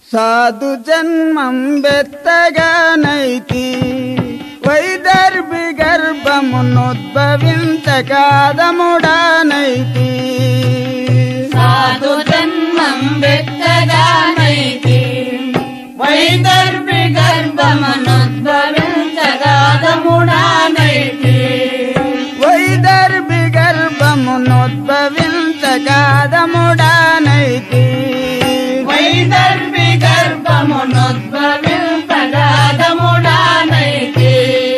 సాధు జన్మం బెత్తగానైతి వైదర్భి గర్భమునుద్భవించగాదముడానైతి సాధు జన్మం వెత్తగానైతి వైదర్భి గర్భమనుద్భవించగాదముడానైతి వైదర్భి గర్భమునుద్భవించగాదముడానైతి వైదర్భి గర్భమునుద్భవించగాదముడానైతి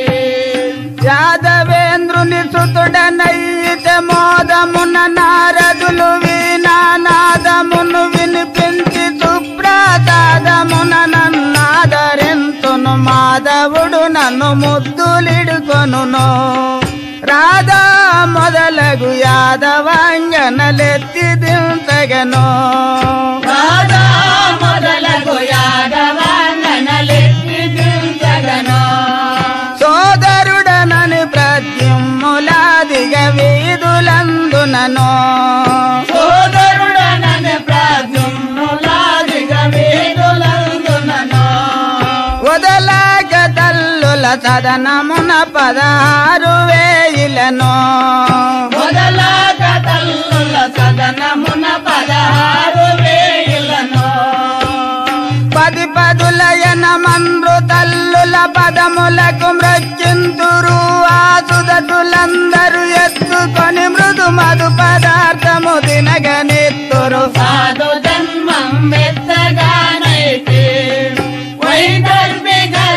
యాదవేంద్రుని సుతుడనైతే మోదమున నారదులు వీణానాదమును వినిపించి సుప్రసాదమున నన్నాదరింతును మాధవుడు నన్ను ముద్దులిడుకొనును రాధా మొదలగు యాదవాంగనలెత్తి దించగను రాధా మొదలగు యాదవాంగనలెత్తి దించగను సోదరుడనని ప్రత్యుమ్ములాదిగ వీధులందునను సోదరుడనని ప్రాజ్ఞులాదిగ వేదులందునను వదలాక తల్లుల సదనమున పదహారు వేయిలను మొదలాక తల్లుల సదనమున పదహారు వేయులను పది పదులయన మండ్రు తల్లుల పదములకు మృత్యుంతురు ఆసుదటులందరూ ఎత్తుకొని మృదు మధు పదార్థము తినగనెత్తురు సాధు జన్మం వెత్తగానైతే వైదర్భి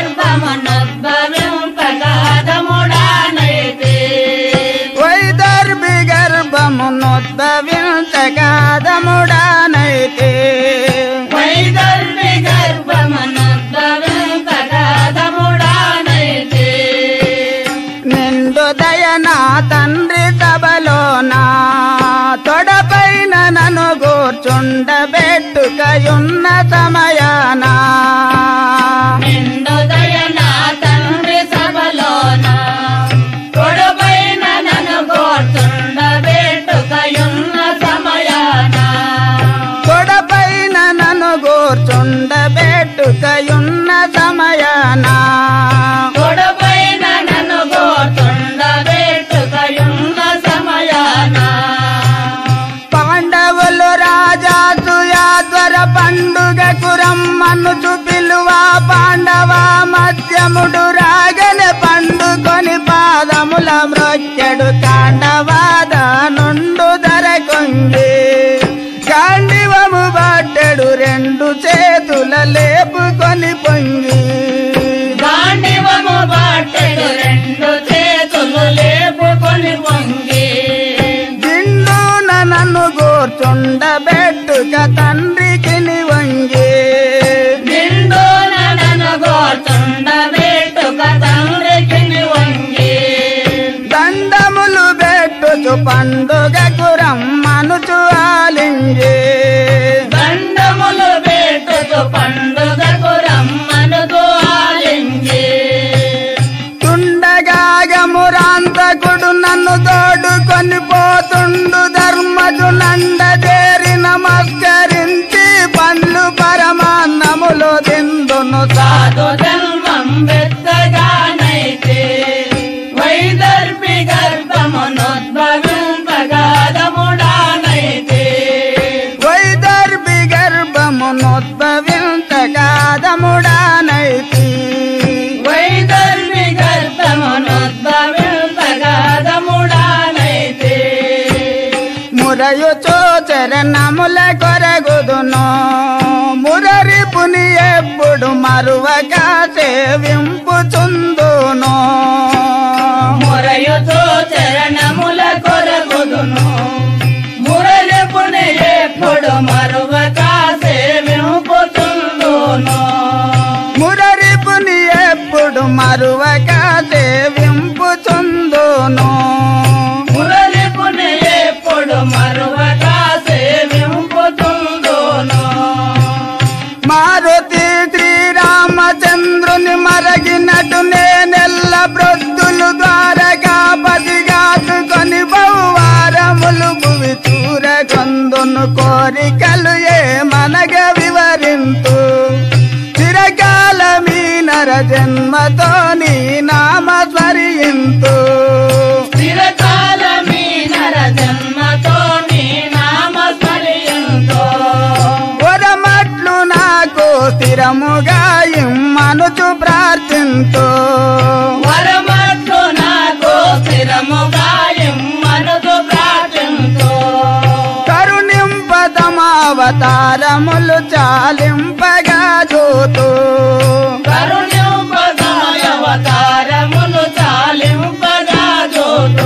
గర్భమనుద్భవింపగాదముడానైతే వైదర్భి గర్భమునుద్భవించగాదముడానైతే వైదర్భి గర్భమనుద్భవింపగాదముడానైతే నిండు దయనా తండ్రి సభలోనా తొడపైన నన్ను కూర్చుండబెట్టుకయున్న సమయానా నిండు దయనా తండ్రి సభలోన తొడపైన నన్ను కోర్చుండబెట్టుకయున్న సమయాన తొడపైన నన్ను కూర్చుండబెట్టుకయున్న సమయానా తొడపైన నన్ను కోర్చుండబెట్టుకయున్న సమయాన పాండవులు రాజాసు యాద్వర పండుగకు రమ్మనుచు పిలువ పాండవ మధ్యముడు రాగని పండుకొని పాదముల మ్రొక్కెడు కాండవాద నుండు ధర కొంగి కాండివము బట్టెడు రెండు చేతుల లేపుకొని పొంగి గాండివము బాటెడు రెండు చేతులు లేపుకొని పొంగి దిండున నన్ను గోర్చుండబెట్టుక తండ్రికి వంగి నిండున నన్ను కోర్చుండబెట్టుక తండ్రికి వంగి దండములు పెట్టుచు పండుగకు రమ్మనుచు ఆలింగి దండములు పెట్టుచు పండుగకు రమ్మనుకు ఆలింగి తుండగాగమురాంతకుడు నన్ను తోడుకొని పోతుండు ధర్మజు నండ చేరి నమస్కరించి పండ్లు పరమాన్నములు తిందును సాధు జన్మం వెత్తగానైతే వైదర్భి గర్భమునోద్భవింపగాదముడానైతే వైదర్భి గర్భమునోద్భవించగాదముడానైతి వైదర్భి గర్భమునోద్భవింపగాదముడానైతే మురయుచో చరణముల కొరగుదును మురరి పుని ఎప్పుడు మరువక సేవింపుచుందును మురయుతో చరణముల కొరగుదును మురలిపుని ఎప్పుడు మరువక సేవింపుతుందును మురరి పుని ఎప్పుడు మరువక సేవింపుచుందును మురలిపుని ఎప్పుడు మరువక సేవింపుతుందును మారుతి శ్రీరామచంద్రుని మరగినటు నేనెల్ల ప్రొద్దులు ద్వారకాపతిగాతుకొని బహువారములు భువి చూరగొందును కోరికలు ఏ మనగ వివరింతు నర జన్మతో నీ నామ స్మరింతు చిరకాలమీ నర జన్మతో నీ నామ స్మరియంతో వరమట్లు నాకు స్థిరముగా ఇమ్మనుచు ప్రార్థింతు వరమట్లు నాకు స్థిరముగా ఇమ్మనుకు ప్రార్థింతో కరుణింపదమావతారములు చాలింపగా చూతూ కరుణ్యోపదాయ అవతారములు చాలింపగా జోతో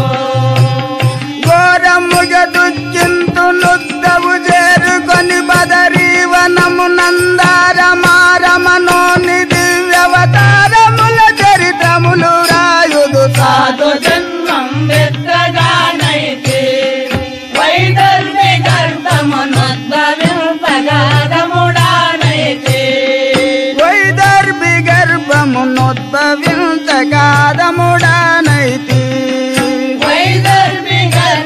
ఘోరముగ దుఃఖింతు నుద్దవు చేరుకొని బదరీవనము నందారమారమనోని దివ్యవతారముల చరిత్రములు రాయుదు సాధు జన్మం వెత్తగానైతే వైదర్భి గర్భమునోద్భవింపగాదముడానైతే వైదర్భి గర్భమునోద్భవించగాదముడానైతి వైదర్భి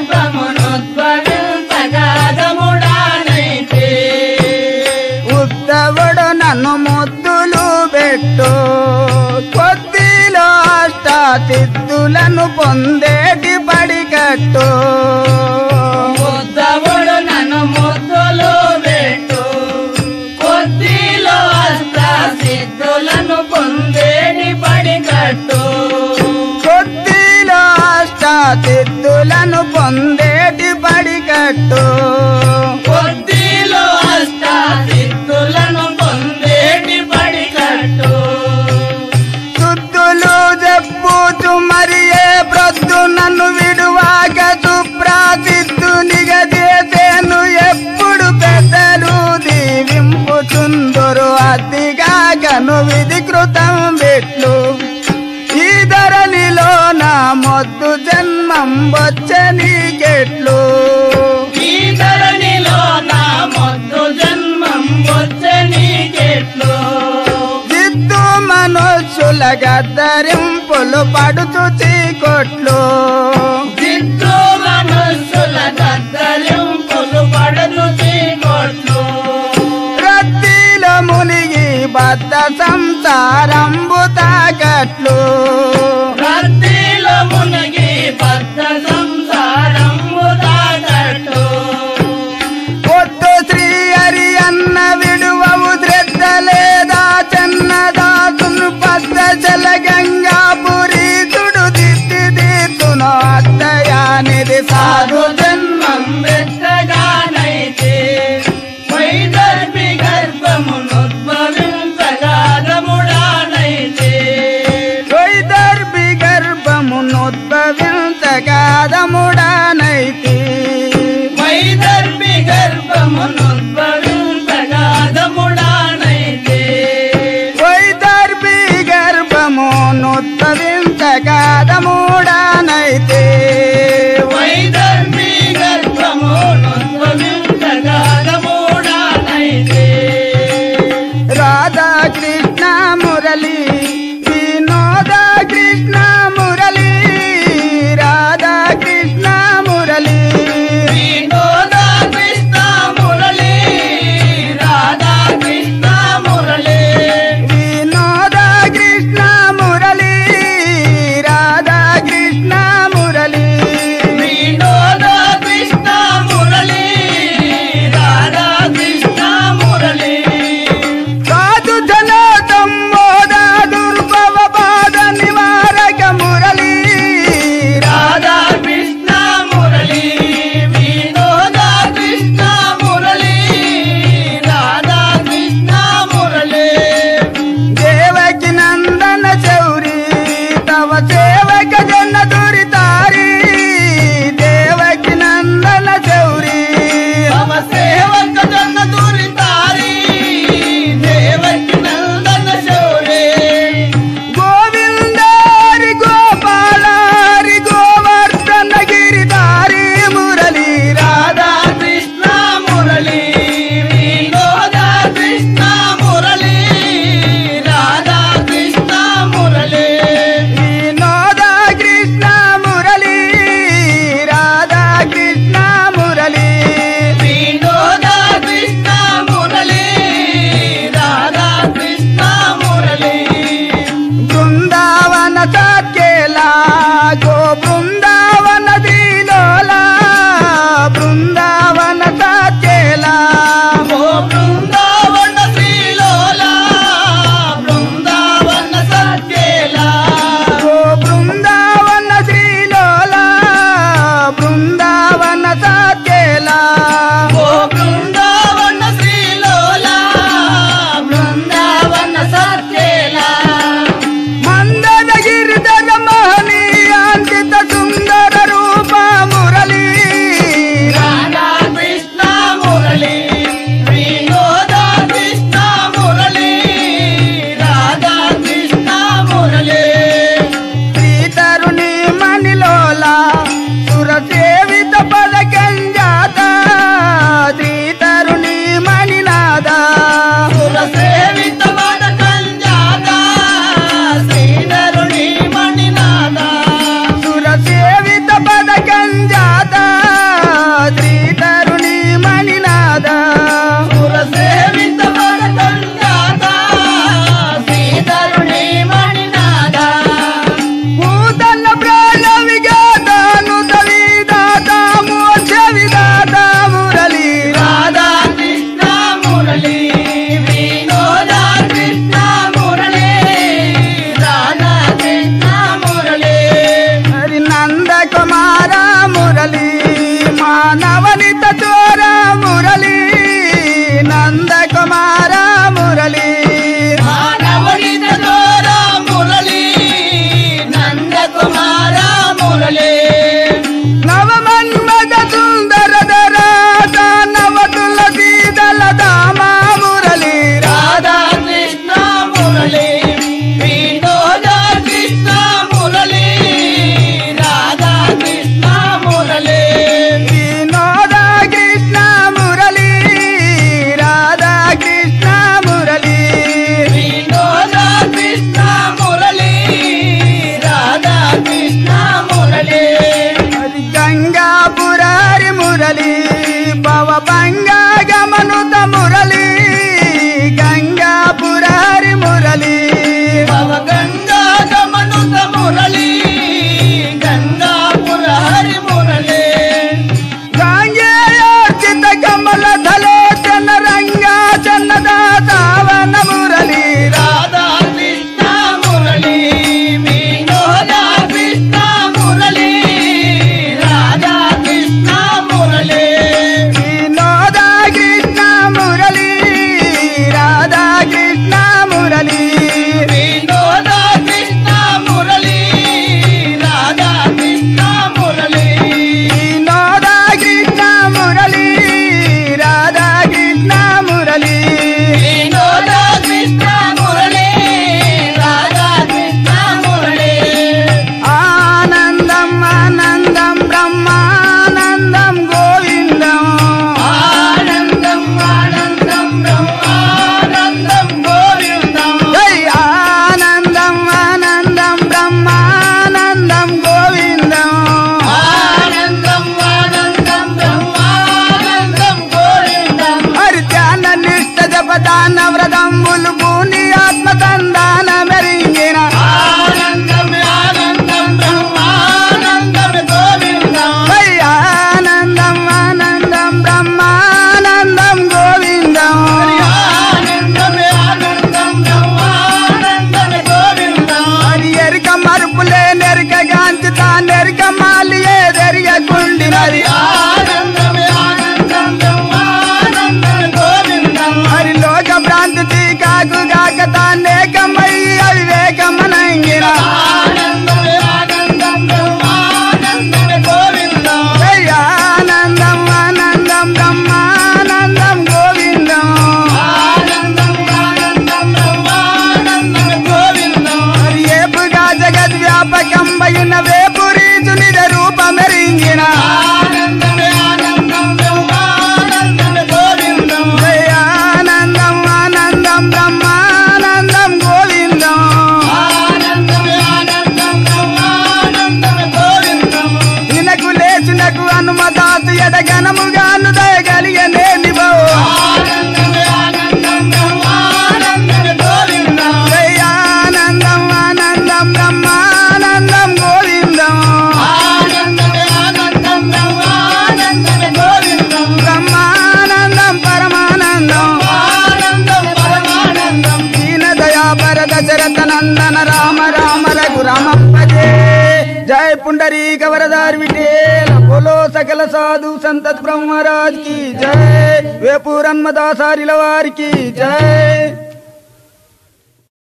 గర్భమునోద్భవింపగాదముడానైతే ఉద్దవుడు నన్ను ముద్దులు పెట్టు కొద్దిలో అష్టాతిద్దులను పొందేటి పడికట్టు ఉద్ధవుడు నన్ను ముద్దులు పెట్టు కొద్దిలో అష్టాసిద్ధులను పొందేడి పడికట్టు కొద్దిలో అష్టాతిద్దులను పొందేటి పడికట్టు కొద్దిలో అష్టాసిద్ధులను పొందేడి పడికట్టు శుద్ధులు చెప్పుచు మరి ఏ ప్రొద్దు నన్ను విడువాక సుప్రాసిద్ధు నిగజేసేను ఎప్పుడు పెద్దలు దీవింపుచుందురు అతిగా కను విధి కృతం పెట్లు ఈ ధరణిలో నా మొద్దు జన్మం వచ్చనీకెట్లు ఈ ధరణిలో నా మొద్దు జన్మం వచ్చనీకెట్లు జిద్దు మనుషుల గద్దరింపులు పడుచు చీకొట్లు జిద్దు మనుషుల గద్దలింపులు పడదు చీకొట్లు రద్దీలో మునిగి బద్ద సంసారంబు తాకట్లు రద్దీలో మునిగి బద్ధ సంసారము తాగట్టు పొద్దు శ్రీ హరి అన్న విడువవు శ్రద్ధ లేదా చెన్నదాసును పద్ద జల గంగాపురి తుడు దిత్తి దిత్తును అత్తయానిది సాధు సాధు జన్మం వెత్తగానైతే వైదర్భి గర్భమునుద్భవించగాదముడానైతే వైదర్భి గర్భమునోద్భవించగాదముడానైతి వైదర్భి గర్భమునుద్భవించగాదముడానైతే వైదర్భి గర్భమునోద్భవించగాదముడానైతే వైదర్భి గర్భమునుద్భవించగాదముడానైతే రాధా కృష్ణ మురళి వినోద కృష్ణ మురళి రాధా కృష్ణ మురళి వినోద కృష్ణ మురళి రాధా కృష్ణ మురళి వినోద కృష్ణ మురళి రాధా కృష్ణ మురళి వినోద కృష్ణ మురళి రాధా కృష్ణ మురళి సాధు జన సంబోధ నాకు గాక తానేకమయ్యి అవివేకమనంగిన ఆనందమే ఆనందం బ్రహ్మానందమే గోవిందం ఆనందం ఆనందం బ్రహ్మానందం గోవిందం ఆనందం ఆనందం బ్రహ్మానందమే గోవిందం మరి ఏపుగా జగద్ వ్యాపకం పైన వేపురీచునిద రూపమెరింగిన ఆనందమే ఆనందం బ్రహ్మానందమే గోవిందం ఆనందం ఆనందం బ్రహ్మానందం గోవిందం ఆనందమే ఆనందం బ్రహ్మానందమే గోవిందం నినకు లేచునకు అనుమదాతు ఎడగనముగాను దయగలిగనేమి బో ఆనందమే ఆనందం బ్రహ్మానందమే గోవిందం ఆనందం ఆనందం బ్రహ్మానందం గోవిందం ఆనందమే ఆనందం బ్రహ్మానందమే గోవిందం బ్రహ్మానందం పరమానందం ఆనందం పరమానందం దీన దయాపర దశరథ నందన రామ రామ రఘు రామ భజే జయ పుండరీక వరదార్ విఠేల బోలో సకల సాధు సంతత్ బ్రహ్మరాజ్ की जय వేపూరన్మదాసారిల వారికి జయ